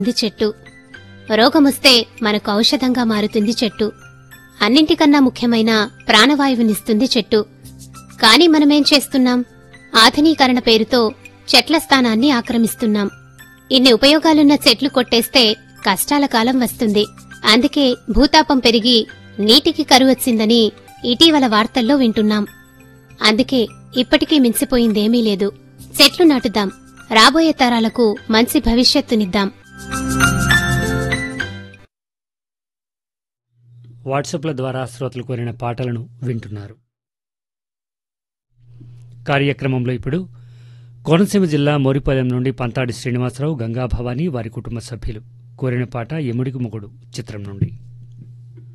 ఉంది చెట్టు రోగమొస్తే మనకు ఔషధంగా మారుతుంది చెట్టు అన్నింటికన్నా ముఖ్యమైన ప్రాణవాయువునిస్తుంది చెట్టు కాని మనమేం చేస్తున్నాం ఆధునీకరణ పేరుతో చెట్ల స్థానాన్ని ఆక్రమిస్తున్నాం ఇన్ని ఉపయోగాలున్న చెట్లు కొట్టేస్తే కష్టాల కాలం వస్తుంది అందుకే భూతాపం పెరిగి నీటికి కరువొచ్చిందని ఇటీవల వార్తల్లో వింటున్నాం అందుకే ఇప్పటికీ మించిపోయిందేమీ లేదు చెట్లు నాటుదాం రాబోయే తరాలకు మంచి భవిష్యత్తునిద్దాం వాట్సాప్ల ద్వారా శ్రోతలు కోరిన పాటలను వింటున్నారు కార్యక్రమంలో ఇప్పుడు కోనసీమ జిల్లా మోరిపాలెం నుండి పంతాడి శ్రీనివాసరావు గంగాభవాని వారి కుటుంబ సభ్యులు కోరిన పాట ఎముడికి మొగుడు చిత్రం నుండి